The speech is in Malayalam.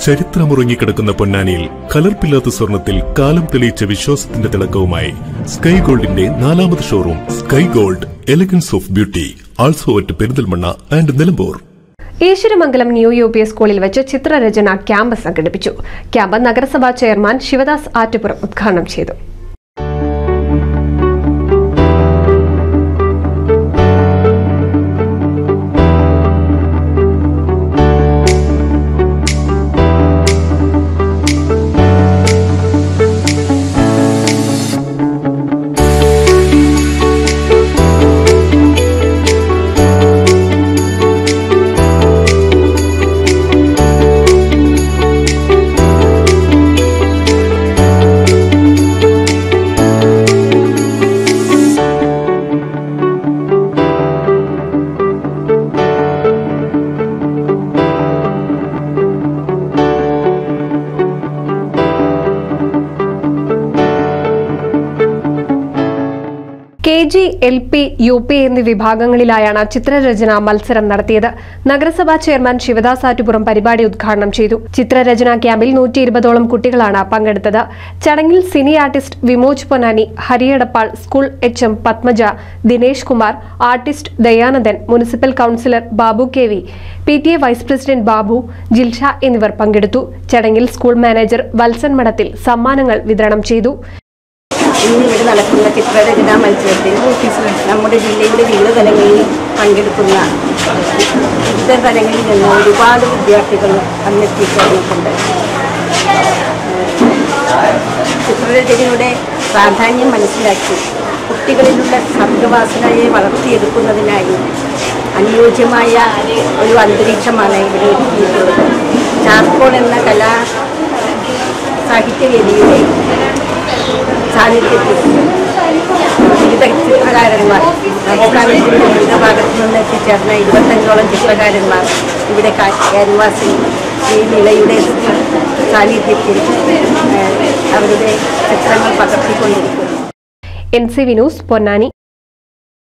ചരിത്രമുറങ്ങിക്കിടക്കുന്ന പൊന്നാനിയിൽ കലർപ്പില്ലാത്ത സ്വർണത്തിൽ കാലം തെളിയിച്ച വിശ്വാസത്തിന്റെ തിളക്കവുമായി സ്കൈ ഗോൾഡിന്റെ നാലാമത് showroom sky gold elegance of beauty also at Perinthalmanna and Nilambur Eswaramangalam new U P S സ്കൂളിൽ വെച്ച് ചിത്രരചന ക്യാമ്പ് സംഘടിപ്പിച്ചു ക്യാമ്പ് നഗരസഭാ ചെയർമാൻ ശിവദാസ് ആറ്റുപുറം ഉദ്ഘാടനം ചെയ്തു K G L P U P എന്നീ വിഭാഗങ്ങളിലായാണ് ചിത്രരചന മത്സരം നടത്തിയത് നഗരസഭാ ചെയർമാൻ ശിവദാസ് ആറ്റുപുറം പരിപാടി ഉദ്ഘാടനം ചെയ്തു ചിത്രരചന ക്യാമ്പിൽ നൂറ്റി ഇരുപതോളം കുട്ടികളാണ് പങ്കെടുത്തത് ചടങ്ങിൽ സിനി ആർട്ടിസ്റ്റ് വിമോജ് പൊന്നാനി ഹരിയടപ്പാൾ school H M Padmaja Dinesh Kumar artist Dayanandan municipal councillor Babu K V P T A vice president Babu Jilsha എന്നിവർ പങ്കെടുത്തു ചടങ്ങിൽ സ്കൂൾ മാനേജർ വത്സൻ മഠത്തിൽ സമ്മാനങ്ങൾ വിതരണം ചെയ്തു ഇന്ന് ഇവിടെ നടക്കുന്ന ചിത്രരചനാ മത്സരത്തിൽ നമ്മുടെ ജില്ലയുടെ വിവിധ തലങ്ങളിൽ പങ്കെടുക്കുന്ന വിവിധ തലങ്ങളിൽ നിന്ന് ഒരുപാട് വിദ്യാർത്ഥികൾ അന്നെത്തിച്ചേർന്നിട്ടുണ്ട് ചിത്രരചനയുടെ പ്രാധാന്യം മനസ്സിലാക്കി കുട്ടികളിലുള്ള സർഗവാസനയെ വളർത്തിയെടുക്കുന്നതിനായി അനുയോജ്യമായ ഒരു അന്തരീക്ഷമാണ് ഇവിടെ ഒരുക്കിയിട്ടുള്ളത് ചാർക്കോൾ എന്ന കലാ സാഹിത്യവേദിയുടെ സാന്നിധ്യത്തിൽ വിവിധ ചിത്രകാരന്മാർ സംസ്ഥാനത്തിന്റെ വിവിധ ഭാഗത്തു നിന്ന് എത്തിച്ചേർന്ന ഇരുപത്തഞ്ചോളം ചിത്രകാരന്മാർ ഇവിടെ ക്യാൻവാസിൽ ഈ നിലയുടെ സാന്നിധ്യത്തിൽ ഏഹ്, അവരുടെ ചിത്രങ്ങൾ പകർത്തിക്കൊണ്ടിരിക്കുന്നു എൻ സി വിനൂസ് പൊന്നാനി